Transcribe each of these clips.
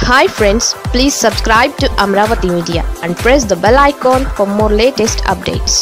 hi friends please subscribe to Amaravati media and press the bell icon for more latest updates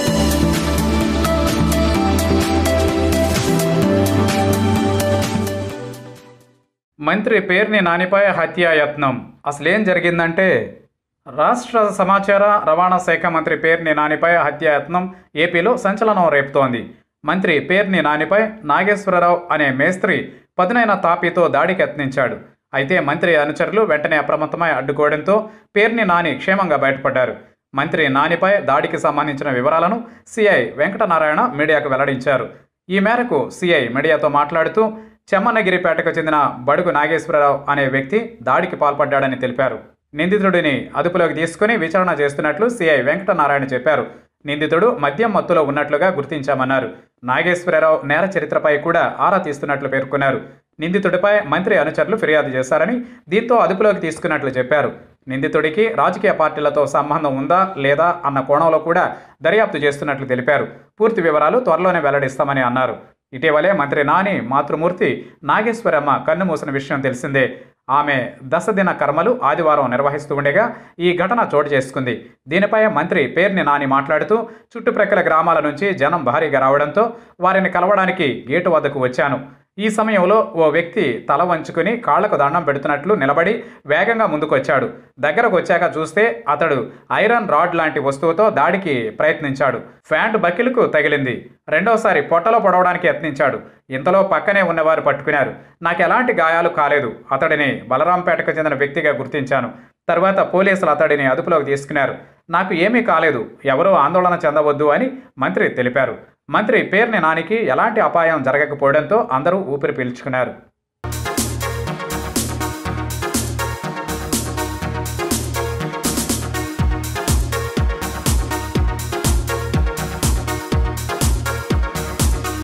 మంత్రి పేర్ని నానిపై హత్యాయత్నం అసలేం జరిగిందంటే రాష్ట్ర సమాచార రవాణా శాఖ మంత్రి పేర్ని నానిపై హత్యాయత్నం ఏపీలో సంచలనం రేపుతోంది మంత్రి పేర్ని నానిపై నాగేశ్వరరావు అనే మేస్త్రి పదునైన తాపీతో దాడికి యత్నించాడు అయితే మంత్రి అనుచరులు వెంటనే అప్రమత్తమై అడ్డుకోవడంతో పేర్ని నాని క్షేమంగా బయటపడ్డారు మంత్రి నానిపై దాడికి సంబంధించిన వివరాలను సిఐ వెంకటనారాయణ మీడియాకు వెల్లడించారు ఈ మేరకు సిఐ మీడియాతో మాట్లాడుతూ చెమ్మన్నగిరిపేటకు చెందిన బడుగు నాగేశ్వరరావు అనే వ్యక్తి దాడికి పాల్పడ్డాడని తెలిపారు నిందితుడిని అదుపులోకి తీసుకుని విచారణ చేస్తున్నట్లు సిఐ వెంకటనారాయణ చెప్పారు నిందితుడు మద్యం మత్తులో ఉన్నట్లుగా గుర్తించామన్నారు నాగేశ్వరరావు నేర చరిత్రపై కూడా ఆరా తీస్తున్నట్లు పేర్కొన్నారు నిందితుడిపై మంత్రి అనుచరులు ఫిర్యాదు చేశారని దీంతో అదుపులోకి తీసుకున్నట్లు చెప్పారు నిందితుడికి రాజకీయ పార్టీలతో సంబంధం ఉందా లేదా అన్న కోణంలో కూడా దర్యాప్తు చేస్తున్నట్లు తెలిపారు పూర్తి వివరాలు త్వరలోనే వెల్లడిస్తామని అన్నారు ఇటీవలే మంత్రి నాని మాతృమూర్తి నాగేశ్వరమ్మ కన్నుమూసిన విషయం తెలిసిందే ఆమె దశదిన కర్మలు ఆదివారం నిర్వహిస్తూ ఉండగా ఈ ఘటన చోటు చేసుకుంది దీనిపై మంత్రి పేర్ని నాని మాట్లాడుతూ చుట్టుప్రక్కల గ్రామాల నుంచి జనం భారీగా రావడంతో వారిని కలవడానికి గేటు వద్దకు వచ్చాను ఈ సమయంలో ఓ వ్యక్తి తల వంచుకుని కాళ్లకు దండం పెడుతున్నట్లు నిలబడి వేగంగా ముందుకొచ్చాడు దగ్గరకు వచ్చాక చూస్తే అతడు ఐరన్ రాడ్ లాంటి వస్తువుతో దాడికి ప్రయత్నించాడు ఫ్యాంట్ బకిలకు తగిలింది రెండోసారి పొట్టలో పొడవడానికి యత్నించాడు ఇంతలో పక్కనే ఉన్నవారు పట్టుకున్నారు నాకు ఎలాంటి గాయాలు కాలేదు అతడిని బలరాంపేటకు చెందిన వ్యక్తిగా గుర్తించాను తర్వాత పోలీసులు అతడిని అదుపులోకి తీసుకున్నారు నాకు ఏమీ కాలేదు ఎవరూ ఆందోళన చెందవద్దు అని మంత్రి తెలిపారు మంత్రి పేర్ని నానికి ఎలాంటి అపాయం జరగకపోవడంతో అందరూ ఊపిరి పీల్చుకున్నారు